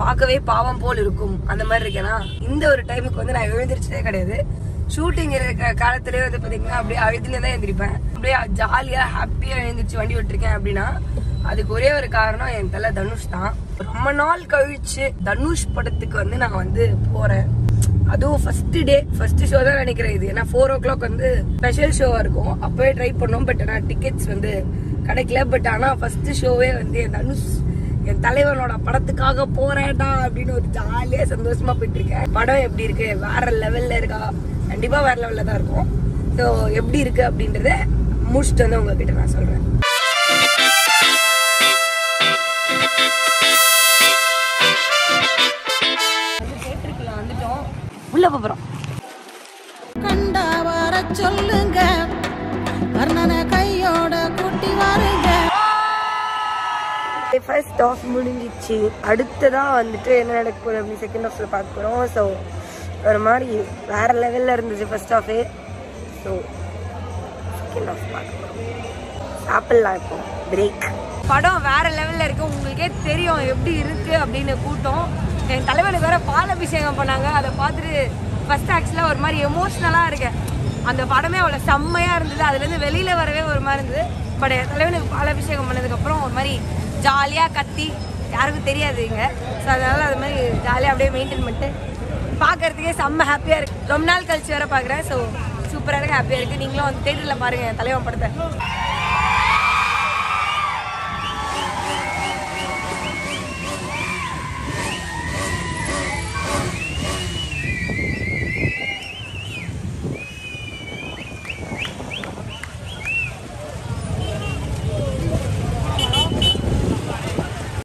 பார்க்கவே பாவம் போல் இருக்கும் அந்த மாதிரி இருக்கேனா இந்த ஒரு டைமுக்கு வந்து நான் எழுந்திரிச்சதே கிடையாது ஷூட்டிங் இருக்கிற காலத்திலேயே வந்து பாத்தீங்கன்னா அப்படியே அழுதுல தான் எழுந்திருப்பேன் அப்படியே ஜாலியா ஹாப்பியா எழுந்திரிச்சு வண்டி விட்டுருக்கேன் அப்படின்னா அதுக்கு ஒரே ஒரு காரணம் என் தலை தனுஷ் தான் ரொம்ப நாள் கழிச்சு தனுஷ் படத்துக்கு வந்து நான் வந்து போறேன் அதுவும் ஃபர்ஸ்ட் டே ஃபர்ஸ்ட் ஷோ தான் நினைக்கிறேன் இது ஏன்னா ஃபோர் ஓ கிளாக் வந்து ஸ்பெஷல் ஷோவா இருக்கும் அப்பவே ட்ரை பண்ணோம் பட் ஆனால் டிக்கெட்ஸ் வந்து கிடைக்கல பட் ஆனால் ஃபர்ஸ்ட் ஷோவே வந்து என் தனுஷ் என் தலைவனோட படத்துக்காக போறேன்டா அப்படின்னு ஒரு ஜாலியா சந்தோஷமா போயிட்டு இருக்கேன் படம் எப்படி இருக்கு வேற லெவல்ல இருக்கா கண்டிப்பா வேற லெவல்ல தான் இருக்கும் ஸோ எப்படி இருக்கு அப்படின்றத முடிச்சுட்டு வந்து உங்ககிட்ட நான் சொல்றேன் தேட்டருக்குள்ள வந்துட்டோம் உள்ள போறோம் கண்டா வர சொல்லுங்க கர்ணனை கையோட கூட்டி வாருங்க ஃபர்ஸ்ட் ஆஃப் முடிஞ்சிச்சு அடுத்ததா வந்துட்டு என்ன நடக்க போகுது அப்படின்னு செகண்ட் ஆஃப்ல பார்க்க போறோம் ஸோ ஒரு மாதிரி வேற லெவல்ல இருந்துச்சு ஃபர்ஸ்ட் ஆஃபே ஸோ செகண்ட் ஆஃப் பார்க்க போறோம் சாப்பிடலாம் இப்போ பிரேக் படம் வேற லெவல்ல இருக்கு உங்களுக்கே தெரியும் எப்படி இருக்கு அப்படின்னு கூட்டம் என் தலைவனுக்கு வேற பால் அபிஷேகம் பண்ணாங்க அதை பார்த்துட்டு ஃபர்ஸ்ட் ஆக்சுவலாக ஒரு மாதிரி எமோஷ்னலாக இருக்கேன் அந்த படமே அவ்வளோ செம்மையாக இருந்தது அதுலேருந்து வெளியில் வரவே ஒரு மாதிரி இருந்தது பட் என் தலைவனுக்கு பால் அபிஷேகம் பண்ணதுக்கப்புறம் ஒரு மாதிரி ஜாலியாக கத்தி யாருக்கும் தெரியாது இங்கே ஸோ அதனால அது மாதிரி ஜாலியாக அப்படியே மெயின்டைன் பண்ணிட்டு பார்க்கறதுக்கே செம்ம ஹாப்பியாக இருக்கு ரொம்ப நாள் கழிச்சு வேற பார்க்குறேன் ஸோ சூப்பராக இருக்கு ஹாப்பியாக இருக்கு நீங்களும் வந்து தேட்டரில் பாருங்க என் தலைவன் படத்தை